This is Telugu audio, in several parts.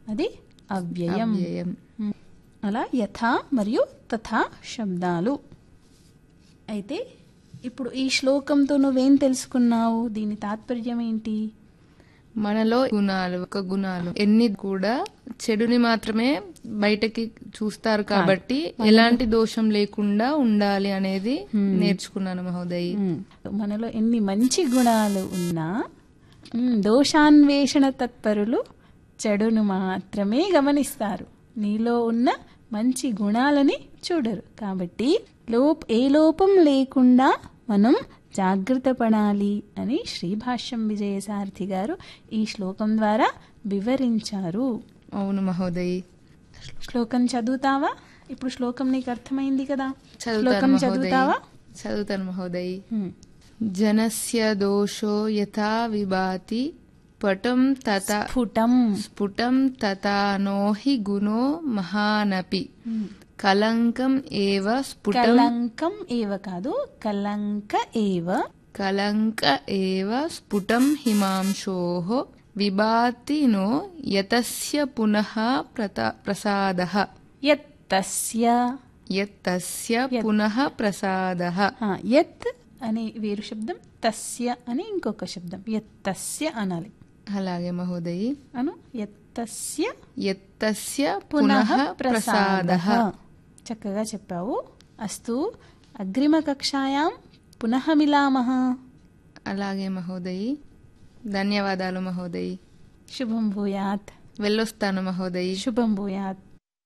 అది అవ్యయం అవ్యయం మ్. అలా యథా మరియు తథా శబ్దాలు అయితే ఇప్పుడు ఈ శ్లోకంతో నువ్వేం తెలుసుకున్నావు దీని తాత్పర్యం ఏంటి మనలో గుణాలు ఒక గుణాలు ఎన్ని కూడా చెడుని మాత్రమే బయటకి చూస్తారు కాబట్టి ఎలాంటి దోషం లేకుండా ఉండాలి అనేది నేర్చుకున్నాను మహోదయి మ్. మనలో ఎన్ని మంచి గుణాలు ఉన్నా మ్, దోషాన్వేషణ తత్పరులు చెడును మాత్రమే గమనిస్తారు నీలో ఉన్న మంచి గుణాలని చూడరు కాబట్టి లోప్ ఏ లోపం లేకుండా మనం జాగ్రత్త పడాలి అని శ్రీభాష్యం విజయసారథి గారు ఈ శ్లోకం ద్వారా వివరించారు అవును మహోదయి శ్లోకం చదువుతావా ఇప్పుడు శ్లోకం నీకు అర్థమైంది కదా చదువుతాను శ్లోకం మహోదయి చదువుతావా చదువుతాను మహోదయి హ్మ్. జనస్య దోషో యథా విభాతి పటం తత స్ఫుటం స్ఫుటం తథా నోహి గుణో మహానపి కలంకం ఏవ స్ఫుటం కలంకం ఏవ కాదు కలంక ఏవ కలంక ఏవ స్ఫుటం హిమాంశోః విభాతి నో యతస్య పునః ప్రత- ప్రసాదః యత్తస్య యత్తస్య పునః ప్రసాదః ఆ, యత్ అనే వేరు శబ్దం తస్య అని ఇంకొక శబ్దం యత్తస్య అనాలి అలాగే మహోదయి అను యత్తస్య యత్తస్య పునః పునః ప్రసాదః ప్రసాదః చక్కగా చెప్పావు అస్తు అగ్రిమ కక్షాయాం పునః మిలామః అలాగే మహోదయి ధన్యవాదాలు మహోదయి శుభం భూయాత్ వెళ్ళొస్తాను మహోదయి శుభం భూయాత్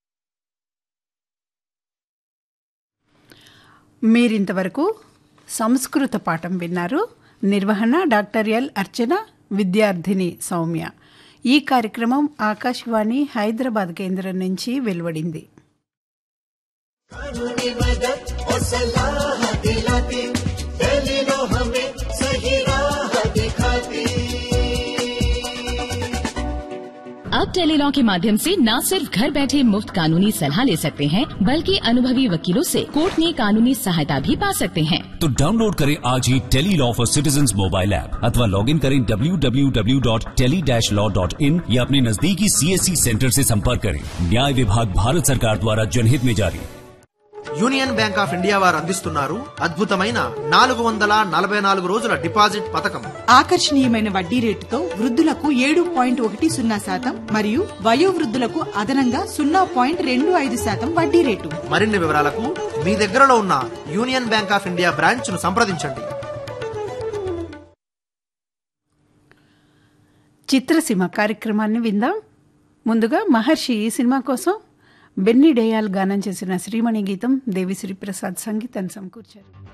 మీరింతవరకు సంస్కృత పాఠం విన్నారు నిర్వహణ డాక్టర్ ఎల్ అర్చన విద్యార్థిని సౌమ్య ఈ కార్యక్రమం ఆకాశవాణి హైదరాబాద్ కేంద్రం నుంచి వెలువడింది कानूनी मदद और सलाह दिलाती दलीलों हमें सही राह दिखाती अब टेलीलॉ के माध्यम से न सिर्फ घर बैठे मुफ्त कानूनी सलाह ले सकते हैं बल्कि अनुभवी वकीलों से कोर्ट में कानूनी सहायता भी पा सकते हैं तो डाउनलोड करें आज ही tele law for citizen mobile app अथवा लॉग इन करें www.tele-law.in या अपने नजदीकी सीएससी सेंटर से संपर्क करें न्याय विभाग भारत सरकार द्वारा जनहित में जारी యూనియన్ బ్యాంక్ ఆఫ్ ఇండియా వారు అందిస్తున్నారు అద్భుతమైన నాలుగు వందల నలభై నాలుగు రోజుల డిపాజిట్ పథకం ఆకర్షణీయమైన వడ్డీ రేటుతో వృద్ధులకు ఏడు పాయింట్ ఒకటి సున్నా శాతం మరియు వయోవృద్ధులకు అదనంగా సున్నా పాయింట్ రెండు ఐదు శాతం వడ్డీ రేటు మరిన్ని వివరాలకు మీ దగ్గరలో ఉన్న Union Bank of India branch ను సంప్రదించండి చిత్రసీమ కార్యక్రమాన్ని విందాం ముందుగా మహర్షి ఈ సినిమా కోసం బెన్నీ డేయాల్ గానం చేసిన శ్రీమణి గీతం దేవిశ్రీ ప్రసాద్ సంగీతాన్ని సమకూర్చారు